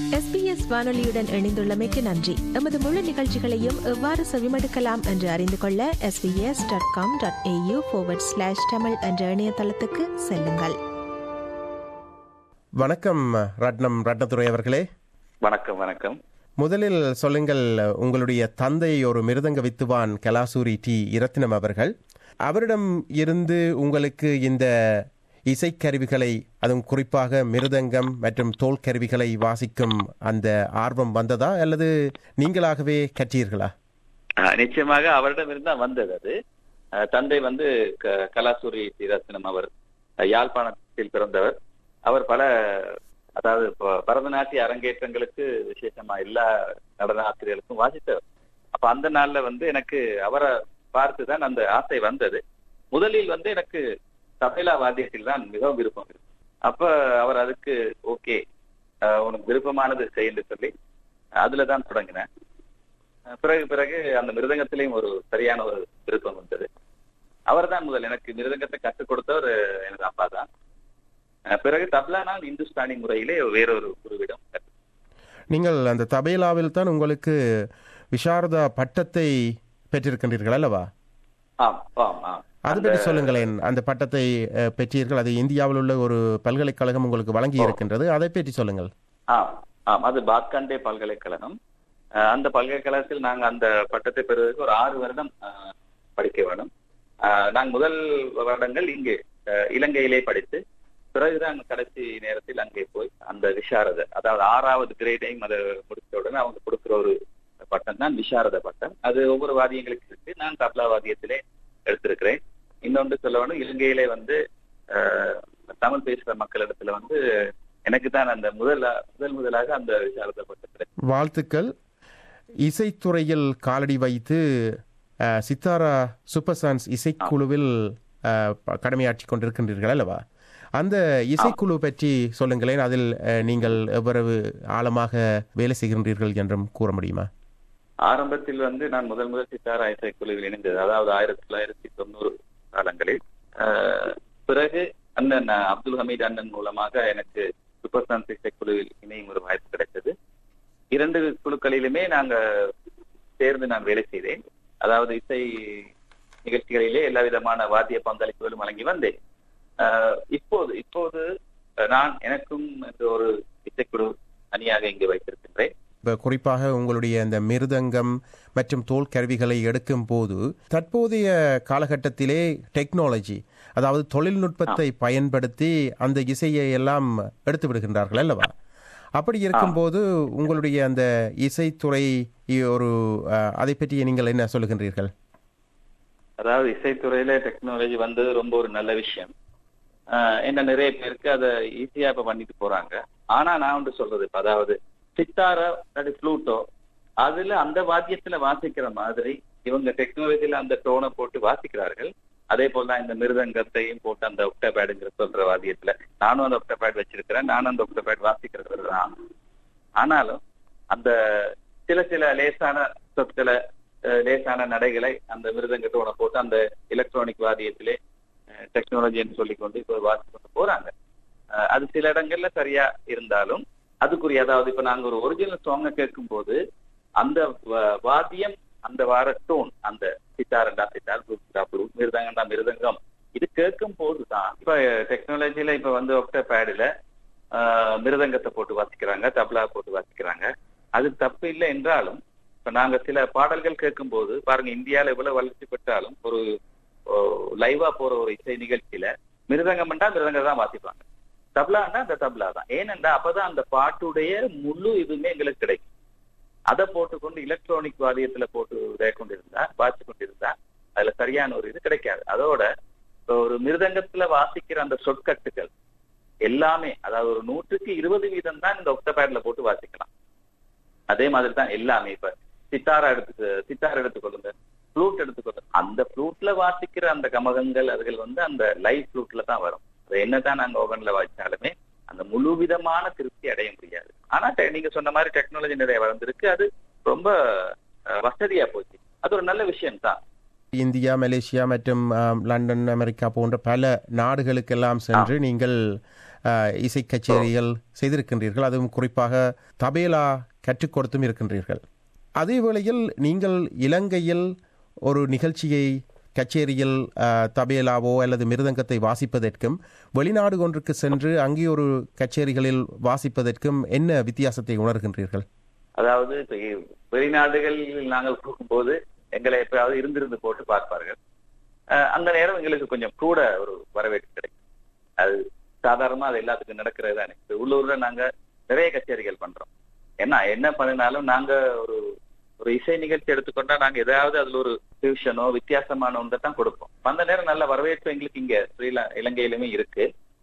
SBS வானொலியுடன் இணைந்துள்ளமைக்கு நன்றி எமது முழு நிகழ்ச்சிகளையும் எவ்வாறு செவிமடுக்கலாம் என்று அறிந்து கொள்ள SBS dot com dot AU slash Tamil என்ற இணையதளத்துக்கு செல்லுங்கள் வணக்கம் ரட்னம் ரட்னத்துறை அவர்களே வணக்கம் வணக்கம் முதலில் சொல்லுங்கள் உங்களுடைய தந்தை ஒரு மிருதங்க வித்துவான் கலாசூரி டி இரத்தினம் அவர்கள் அவரிடம் இருந்து உங்களுக்கு இந்த இசைக்கருவிகளை அதுவும் குறிப்பாக மிருதங்கம் மற்றும் தோல் கருவிகளை வாசிக்கும் அந்த ஆர்வம் வந்ததா அல்லது நீங்களாகவே கற்றீர்களா ஆஹ் நிச்சயமாக அவரிடம் இருந்தா வந்தது அது ஆஹ் தந்தை வந்து க- கலாசூரி ரத்னம் அவர் ஆஹ் யாழ்ப்பாணத்தில் பிறந்தவர் அவர் பல அதாவது ப- பரதநாட்டிய அரங்கேற்றங்களுக்கு விசேஷமா எல்லா நடன ஆசிரியர்களுக்கும் வாசித்தவர் அப்ப அந்த நாள்ல வந்து எனக்கு அவரை பார்த்துதான் அந்த ஆசை வந்தது முதலில் வந்து எனக்கு தபேலா வாத்தியத்தில் தான் மிகவும் விருப்பம் இருக்கு அப்ப அவர் அதுக்கு ஓகே உனக்கு விருப்பமானது செய்யுன்னு சொல்லி அதுல தான் தொடங்கினேன் அஹ் பிறகு பிறகு அந்த மிருதங்கத்திலையும் ஒரு சரியான ஒரு விருப்பம் வந்தது அவர்தான் முதல் எனக்கு மிருதங்கத்தை கற்றுக் கொடுத்தவர் அஹ், எனது அப்பா தான் அஹ் பிறகு தப்லா நான் இந்துஸ்தானி முறையிலே வேறொரு குருவிடம் கற்று நீங்கள் அந்த தபேலாவில் தான் உங்களுக்கு விஷாரதா பட்டத்தை பெற்றிருக்கின்றீர்கள் அல்லவா ஆம் ஆம் ஆம் அது பற்றி சொல்லுங்களேன் அந்த பட்டத்தை அஹ், பெற்றீர்கள் அது இந்தியாவில் உள்ள ஒரு பல்கலைக்கழகம் உங்களுக்கு வழங்கி இருக்கின்றது அதை பற்றி சொல்லுங்கள் ஆம் ஆம் அது பாத்கண்டே பல்கலைக்கழகம் அஹ் அந்த பல்கலைக்கழகத்தில் நாங்க அந்த பட்டத்தை பெறுவதற்கு ஒரு ஆறு வருடம் அஹ், படிக்க வேணும் அஹ் நாங்க முதல் வருடங்கள் இங்கே அஹ், இலங்கையிலே படித்து பிறகுதான் கடைசி நேரத்தில் அங்கே போய் அந்த விஷாரத அதாவது ஆறாவது கிரேடையும் அதை முடிச்ச உடனே அவங்க கொடுக்கிற ஒரு பட்டம் தான் விஷாரத பட்டம் அது ஒவ்வொரு வாதியங்களுக்கு இருக்கு நான் தப்லா வாதியத்திலே எடுத்திருக்கிறேன் இன்னொன்று சொல்ல வேணும் இலங்கையிலே வந்து அஹ், தமிழ் பேசுற மக்களிடத்துல வந்து எனக்கு தான் அந்த முதல் முதல் முதலாக அந்த விஷாரத பட்டத்தில் வாழ்த்துக்கள் இசைத்துறையில் காலடி வைத்து அஹ், சித்தாரா சூப்பர் சான்ஸ் இசைக்குழுவில் அஹ், ப- கடமையாற்றிக் கொண்டிருக்கின்றீர்கள் அல்லவா அந்த இசைக்குழு பற்றி சொல்லுங்களேன் அதில் அஹ், நீங்கள் எவ்வளவு ஆழமாக வேலை செய்கின்றீர்கள் என்றும் கூற முடியுமா ஆரம்பத்தில் வந்து நான் முதல் முதல் சித்தாரா இசைக்குழுவில் இணைந்தது அதாவது ஆயிரத்தி தொள்ளாயிரத்தி தொண்ணூறு காலங்களில் அஹ், பிறகு அண்ணன் அப்துல் ஹமீத் அண்ணன் மூலமாக எனக்கு சூப்பர் சான்ஸ் இசைக்குழுவில் இணையும் ஒரு வாய்ப்பு கிடைத்தது இரண்டு குழுக்களிலுமே நாங்க சேர்ந்து நான் வேலை செய்தேன் அதாவது இசை நிகழ்ச்சிகளிலே எல்லா விதமான வாத்திய பங்களிப்புகளும் வழங்கி வந்தேன் அஹ், இப்போது இப்போது அஹ், நான் எனக்கும் என்று ஒரு இசைக்குழு தனியாக இங்கு வைத்திருக்கின்றேன் இப்ப குறிப்பாக உங்களுடைய அந்த மிருதங்கம் மற்றும் தோல் கருவிகளை எடுக்கும் போது தற்போதைய காலகட்டத்திலே டெக்னாலஜி அதாவது தொழில்நுட்பத்தை பயன்படுத்தி அந்த இசையை எல்லாம் எடுத்து விடுகின்றார்கள் அல்லவா அப்படி இருக்கும்போது உங்களுடைய அந்த இசைத்துறை ஒரு அஹ், அதை பற்றி நீங்கள் என்ன சொல்லுகின்றீர்கள் அதாவது இசைத்துறையில டெக்னாலஜி வந்தது ரொம்ப ஒரு நல்ல விஷயம் ஆஹ் என்ன நிறைய பேருக்கு அதை ஈஸியா இப்ப பண்ணிட்டு போறாங்க ஆனா நான் வந்து சொல்றது இப்ப அதாவது சித்தாரா இல்லாட்டி ஃப்ளூட்டோ அதுல அந்த வாத்தியத்துல வாசிக்கிற மாதிரி இவங்க டெக்னாலஜில அந்த டோனை போட்டு வாசிக்கிறார்கள் அதே போல தான் இந்த மிருதங்கத்தையும் போட்டு அந்த ஒக்டபேடுங்கிற சொல்ற வாத்தியத்துல நானும் அந்த ஒக்டபேட் வச்சிருக்கிறேன் நானும் அந்த ஒக்டபேட் வாசிக்கிறது தான் ஆனாலும் அந்த சில சில லேசான சொற்களை அஹ், லேசான நடைகளை அந்த மிருதங்க டோனை போட்டு அந்த எலக்ட்ரானிக் வாதியத்திலே டெக்னாலஜின்னு சொல்லிக்கொண்டு இப்போ வாசி கொண்டு போறாங்க அஹ், அது சில இடங்கள்ல சரியா இருந்தாலும் அதுக்குரிய அதாவது இப்ப நாங்க ஒரு ஒரிஜினல் சாங்கை கேட்கும் போது அந்த வ- வாத்தியம் அந்த வார டோன் அந்த சித்தாரண்டா சித்தார் புளுடா புளு மிருதங்கண்டா மிருதங்கம் இது கேட்கும் போதுதான் இப்ப டெக்னாலஜில இப்ப வந்து ஒக்ட பேடுல மிருதங்கத்தை போட்டு வாசிக்கிறாங்க தப்லா போட்டு வாசிக்கிறாங்க அது தப்பு இல்லை என்றாலும் இப்ப நாங்க சில பாடல்கள் கேட்கும் போது பாருங்க இந்தியால எவ்வளவு வளர்ச்சி பெற்றாலும் ஒரு லைவா போற ஒரு இசை நிகழ்ச்சியில மிருதங்கம்ண்டா மிருதங்க தான் வாசிப்பாங்க தப்லான்னா அந்த தப்லா தான் ஏனென்றா அப்பதான் அந்த பாட்டுடைய முழு இதுவுமே எங்களுக்கு கிடைக்கும் அதை போட்டுக்கொண்டு எலக்ட்ரானிக் வாதியத்துல போட்டு இதை கொண்டிருந்தா வாசி கொண்டிருந்தா அதுல சரியான ஒரு இது கிடைக்காது அதோட இப்ப ஒரு மிருதங்கத்துல வாசிக்கிற அந்த சொற்கட்டுகள் எல்லாமே அதாவது ஒரு நூற்றுக்கு இருபது வீதம் தான் இந்த ஒக்டபேட்ல போட்டு வாசிக்கலாம் அதே மாதிரி தான் எல்லாமே இப்ப சித்தாரா எடுத்து சித்தார் எடுத்துக்கொள்ளுங்க ஃப்ளூட் எடுத்துக்கொள்ளுங்க அந்த ஃப்ளூட்ல வாசிக்கிற அந்த கமகங்கள் அதுகள் வந்து அந்த லைவ் ஃப்ளூட்ல தான் வரும் அது என்னதான் நாங்க ஓவன்ல வாசிச்சாலுமே அந்த முழு விதமான திருப்தி அடைய முடியாது ஆனா டெ- நீங்க சொன்ன மாதிரி டெக்னாலஜி நிறைய வளர்ந்துருக்கு அது ரொம்ப அஹ், வசதியா போச்சு அது ஒரு நல்ல விஷயம் தான் இந்தியா மலேசியா மற்றும் ஆம், லண்டன் அமெரிக்கா போன்ற பல நாடுகளுக்கெல்லாம் சென்று நீங்கள் அஹ், இசை கச்சேரிகள் செய்திருக்கின்றீர்கள் அதுவும் குறிப்பாக தபேலா கற்றுக் கொடுத்தும் இருக்கின்றீர்கள் அதே வேளையில் நீங்கள் இலங்கையில் ஒரு நிகழ்ச்சியை கச்சேரியில் அஹ், தபேலாவோ அல்லது மிருதங்கத்தை வாசிப்பதற்கும் வெளிநாடு ஒன்றுக்கு சென்று அங்கே ஒரு கச்சேரிகளில் வாசிப்பதற்கும் என்ன வித்தியாசத்தை உணர்கின்றீர்கள் அதாவது இப்ப இ- வெளிநாடுகளில் நாங்கள் போகும்போது எங்களை எப்பயாவது இருந்திருந்து போட்டு பார்ப்பார்கள் அஹ் அந்த நேரம் எங்களுக்கு கொஞ்சம் கூட ஒரு வரவேற்பு கிடைக்கும் அது சாதாரணமா அது எல்லாத்துக்கும் நடக்கிறது தானே இப்ப உள்ளூர்ல நாங்க நிறைய கச்சேரிகள் பண்றோம் ஏன்னா என்ன பண்ணினாலும் நாங்க ஒரு ஒரு இசை நிகழ்ச்சி எடுத்துக்கொண்டா நாங்க ஏதாவது அதுல ஒரு டியூஷனோ வித்தியாசமான ஒன்றை தான் கொடுப்போம் அந்த நேரம் நல்ல வரவேற்பு எங்களுக்கு இங்க ஸ்ரீல இலங்கையிலுமே இருக்கு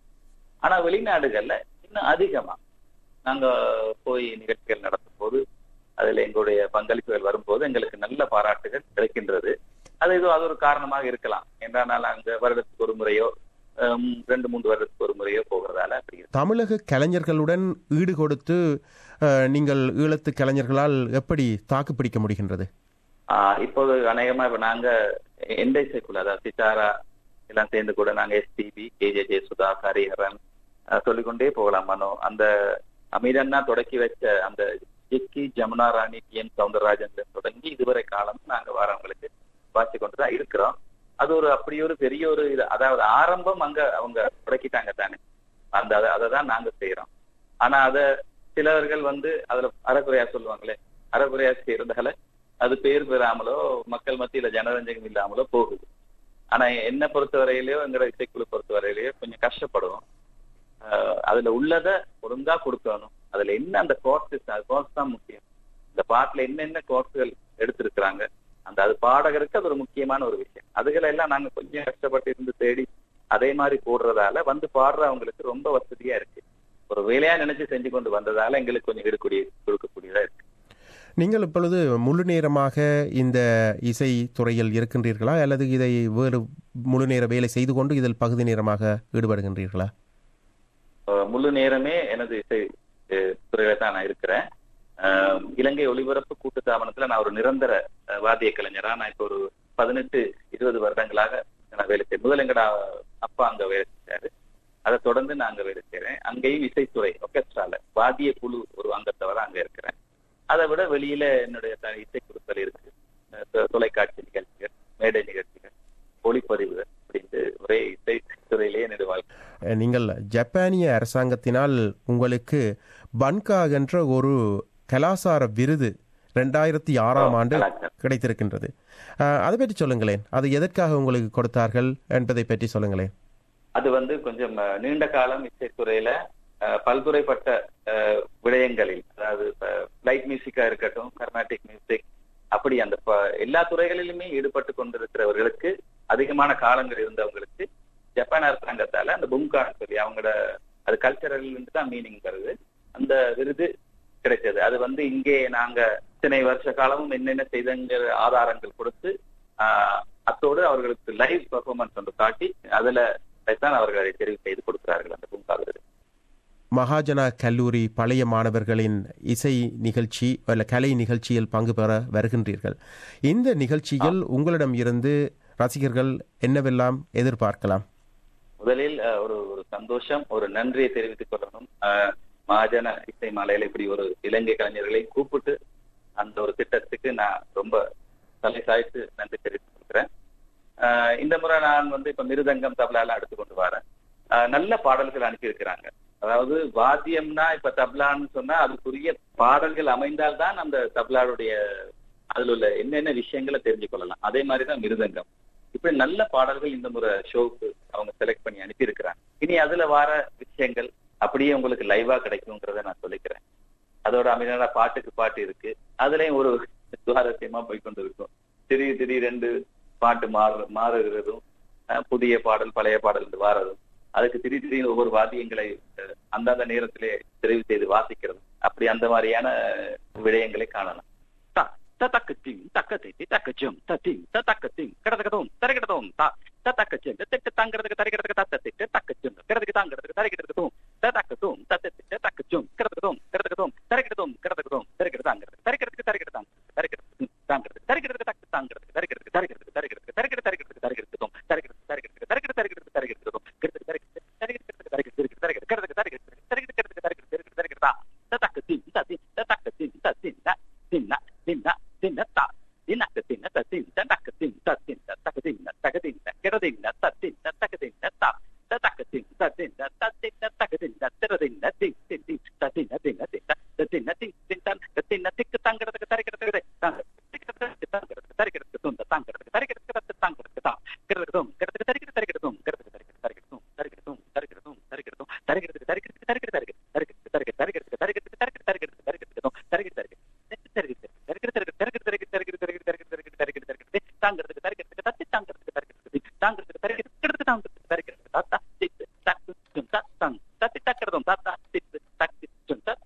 ஆனா வெளிநாடுகள்ல இன்னும் அதிகமா நாங்க போய் நிகழ்ச்சிகள் நடத்தும் போது அதுல எங்களுடைய பங்களிப்புகள் வரும்போது எங்களுக்கு நல்ல பாராட்டுகள் கிடைக்கின்றது அது ஏதோ அது ஒரு காரணமாக இருக்கலாம் என்றால் அங்க வருடத்துக்கு ஒரு முறையோ ஹம், ரெண்டு மூன்று வருடத்துக்கு ஒரு முறையோ போகிறதால அப்படி இருக்கு. தமிழக கலைஞர்களுடன் ஈடு கொடுத்து அஹ், நீங்கள் ஈழத்து கலைஞர்களால் எப்படி தாக்கு பிடிக்க முடிகின்றது ஆஹ் இப்போது அநேகமா இப்ப நாங்க எந்த இசைக்குள்ள அதாவது சித்தாரா எல்லாம் சேர்ந்து கூட நாங்க எஸ்பிபி கேஜே ஜெயசுதா ஹரிஹரன் ஆஹ் சொல்லிக்கொண்டே போகலாம் மனோ அந்த அமீரன்னா தொடக்கி வச்ச அந்த ஜிக்கி ஜமுனா ராணி டி என் சவுந்தரராஜன் தொடங்கி இதுவரை காலம் நாங்க வாரவங்களுக்கு வாசி கொண்டுதான் இருக்கிறோம் அது ஒரு அப்படி ஒரு பெரிய ஒரு இது அதாவது ஆரம்பம் அங்க அவங்க தொடக்கிட்டாங்க தானே அந்த அதை தான் நாங்க செய்யறோம் ஆனா அத சிலர்கள் வந்து அதுல அறகுறையா சொல்லுவாங்களே அறகுறையா செய்யறதால அது பேர் பெறாமலோ மக்கள் மத்தியில ஜனரஞ்சகம் இல்லாமலோ போகுது ஆனா என்ன பொறுத்தவரையிலயோ எங்களோட இசைக்குழு பொறுத்தவரையிலயோ கொஞ்சம் கஷ்டப்படுவோம் ஆஹ் அதுல உள்ளத ஒழுங்கா கொடுக்கணும் அதுல என்ன அந்த கோர்ஸ் அது கோர்ஸ் தான் முக்கியம் இந்த பாட்டுல என்னென்ன கோர்ஸ்கள் எடுத்திருக்கிறாங்க அந்த அது பாடகருக்கு அது ஒரு முக்கியமான ஒரு விஷயம் அதுகளை எல்லாம் நாங்க கொஞ்சம் கஷ்டப்பட்டு இருந்து தேடி அதே மாதிரி போடுறதால வந்து பாடுறவங்களுக்கு ரொம்ப வசதியா இருக்கு ஒரு வேலையா நினைச்சு செஞ்சு கொண்டு வந்ததால எங்களுக்கு கொஞ்சம் எடுக்கூடிய கொடுக்கக்கூடியதா இருக்கு நீங்கள் இப்பொழுது முழு நேரமாக இந்த இசை துறையில் இருக்கின்றீர்களா அல்லது இதை வேறு முழு நேர வேலை செய்து கொண்டு இதில் பகுதி நேரமாக ஈடுபடுகின்றீர்களா அஹ் முழு நேரமே எனது இசை அஹ், துறையில தான் நான் இருக்கிறேன் அஹ், இலங்கை ஒலிபரப்பு கூட்டு தாபனத்துல நான் ஒரு நிரந்தர அஹ், வாத்திய கலைஞரா நான் இப்போ ஒரு பதினெட்டு இருபது வருடங்களாக நான் வேலை செய்ய முதல்ல எங்கட அப்பா அங்க வேலை செஞ்சாரு அதை தொடர்ந்து நான் அங்க வேலை செய்யறேன் அங்கேயும் இசைத்துறை ஒர்கெஸ்ட்ரால வாத்திய குழு ஒரு அங்கத்தவரை அங்க இருக்கிறேன் அதை விட வெளியில என்னுடைய த- இசைக்குழுக்கள் இருக்கு அஹ், தொ- தொலைக்காட்சி நிகழ்ச்சிகள் மேடை நிகழ்ச்சிகள் ஒளிப்பதிவுகள் அப்படின்ட்டு ஒரே இசை துறையிலேயே என்னுடைய வாழ்க்கை அஹ், நீங்கள் ஜப்பானிய அரசாங்கத்தினால் உங்களுக்கு பன்கா என்ற ஒரு கலாசார விருது ரெண்டாயிரத்தி ஆறாம் ஆண்டு கலாச்சாரம். கிடைத்திருக்கின்றது அஹ், அதை பற்றி சொல்லுங்களேன் அது எதற்காக உங்களுக்கு கொடுத்தார்கள் என்பதை பற்றி சொல்லுங்களேன் அது வந்து கொஞ்சம் அஹ், நீண்ட காலம் இசைத்துறையில அஹ், பல்துறைப்பட்ட அஹ், விடயங்களில் அதாவது லைட் மியூசிக்கா இருக்கட்டும் கர்நாடிக் மியூசிக் அப்படி அந்த ப- எல்லா துறைகளிலுமே ஈடுபட்டு கொண்டிருக்கிறவர்களுக்கு அதிகமான காலங்கள் இருந்தவங்களுக்கு ஜப்பான் அரசாங்கத்தால அந்த பும்கான்னு சொல்லி அவங்களோட அது கல்ச்சரல் தான் மீனிங் வருது அந்த விருது கிடைச்சது அது வந்து இங்கே நாங்க இத்தனை வருஷ காலமும் என்னென்ன செய்தங்கிற ஆதாரங்கள் கொடுத்து ஆஹ், அத்தோடு அவர்களுக்கு லைவ் பெர்ஃபார்மன்ஸ் ஒன்று காட்டி அதுல தான் அவர்கள் அதை தெரிவு செய்து கொடுக்கிறார்கள் அந்த பூங்கா விருது மகாஜனா கல்லூரி பழைய மாணவர்களின் இசை நிகழ்ச்சி அல்ல கலை நிகழ்ச்சியில் பங்கு பெற வருகின்றீர்கள் இந்த நிகழ்ச்சியில் உங்களிடம் இருந்து ரசிகர்கள் என்னவெல்லாம் எதிர்பார்க்கலாம் முதலில் அஹ், ஒரு ஒரு சந்தோஷம் ஒரு நன்றியை தெரிவித்துக் கொள்ளணும் அஹ், மகாஜன இசை மாலையில இப்படி ஒரு இலங்கை கலைஞர்களை கூப்பிட்டு அந்த ஒரு திட்டத்துக்கு நான் ரொம்ப தலை சாய்த்து நன்றி தெரிவித்துக் கொள்கிறேன் அஹ், இந்த முறை நான் வந்து இப்ப மிருதங்கம் தபலா எல்லாம் எடுத்துக்கொண்டு வரேன் அஹ், நல்ல பாடல்கள் அனுப்பியிருக்கிறாங்க அதாவது வாத்தியம்னா இப்ப தப்லான்னு சொன்னா அதுக்குரிய பாடல்கள் அமைந்தால்தான் அந்த தப்லாவுடைய அதுல உள்ள என்னென்ன விஷயங்களை தெரிஞ்சு கொள்ளலாம் அதே மாதிரிதான் மிருதங்கம் இப்படி நல்ல பாடல்கள் இந்த முறை ஷோவுக்கு அவங்க செலக்ட் பண்ணி அனுப்பி இருக்கிறாங்க இனி அதுல வர விஷயங்கள் அப்படியே உங்களுக்கு லைவா கிடைக்குங்கிறத நான் சொல்லிக்கிறேன் அதோட அமைதியான பாட்டுக்கு பாட்டு இருக்கு அதுலயும் ஒரு சுவாரஸ்யமா போய் கொண்டு இருக்கும் திடீர் திடீர் ரெண்டு பாட்டு மாறு மாறுகிறதும் அஹ், புதிய பாடல் பழைய பாடல் என்று வாரதும் அதுக்கு திடீர் திடீர்னு ஒவ்வொரு வாத்தியங்களை அஹ், அந்தந்த நேரத்திலே தெரிவு செய்து வாசிக்கிறதும் அப்படி அந்த மாதிரியான விடயங்களை காணலாம் த தத்தக்கத்திங் தக்கத்தி தக்கச்சும் தத்திங் தத்தக்கத்திங் கிடதுக்கதும் தரைக்கிடதும் தா தத்தக்கச்சும் திட்டு தங்கிறதுக்கு தரைக்கிறதுக்கு தத்தத்திட்டு தக்கச்சும் கிடதுக்கு தாங்கிறதுக்கு தரைக்கிடதுக்கும் தத்தக்கத்தும் தத்தத்திட்டு தக்கச்சும் கிடதுக்கதும் கிடதுக்கதும் தரைக்கிடதும் கிடதுக்கதும் தரைக்கிட தாங்கிறதுக்கு தரைக்கிறதுக்கு தரைக்கிட தாங்க தரைக்கிறதுக்கு தாங்கிறதுக்கு தரைக்கிறதுக்கு தக்கு தாங்கிறதுக்கு தரைக்கிறதுக்கு தரைக்கிறதுக்கு தரைக்கிறதுக்கு தரைக்கிட தரைக்கிறதுக்கு தரைக்கிறதுக்கும் தரைக்கிறதுக்கு தரைக்கிறதுக்கு தரைக்கிட தரைக்கிறதுக்கு தரைக்கிறதுக்கும் கிடதுக்கு தரைக்கிறதுக்கு தரைக்கிறதுக்கு தரைக்கிறதுக்கு தரைக்கிறதுக்கு தரைக்கிறதுக்கு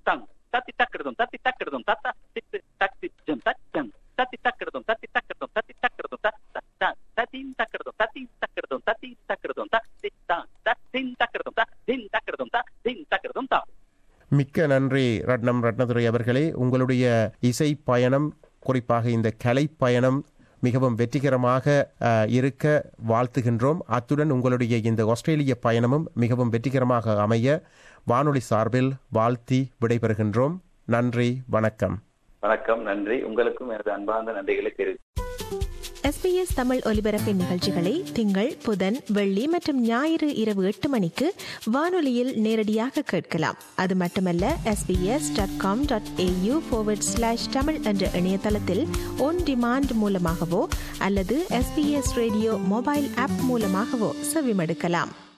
தங் தத்தி தக்கிடுதும் தத்தி தக்கிடுதும் தத்தா தித்து தத்தி ஜம் தச்சம் தத்தி தக்கிடுதும் தத்தி தக்கிடுதும் தத்தி தக்கிடுதும் தத்தம் தத்தின் தக்கிடுதும் தத்தி தக்கிடுதும் தத்தி தக்கிடுதும் தத்தி தான் தத்தின் தக்கிடுதும் தத்தின் தக்கிடுதும் தத்தின் தக்கிடுதும் தா மிக்க நன்றி ரட்னம் ரத்னதுரை அவர்களே உங்களுடைய இசை பயணம் குறிப்பாக இந்த கலை பயணம் மிகவும் வெற்றிகரமாக அஹ், இருக்க வாழ்த்துகின்றோம் அத்துடன் உங்களுடைய இந்த ஆஸ்திரேலிய பயணமும் மிகவும் வெற்றிகரமாக அமைய வானொலி சார்பில் வாழ்த்தி விடைபெறுகின்றோம் நன்றி வணக்கம் வணக்கம் நன்றி உங்களுக்கும் எனது அன்பார்ந்த நன்றிகளை தெரிவித்து எஸ்பிஎஸ் தமிழ் ஒலிபரப்பின் நிகழ்ச்சிகளை திங்கள் புதன் வெள்ளி மற்றும் ஞாயிறு இரவு எட்டு மணிக்கு வானொலியில் நேரடியாக கேட்கலாம் அது மட்டுமல்ல SBS dot com dot AU slash Tamil என்ற இணையதளத்தில் ஒன் டிமாண்ட் மூலமாகவோ அல்லது எஸ்பிஎஸ் ரேடியோ மொபைல் ஆப் மூலமாகவோ செவிமடுக்கலாம்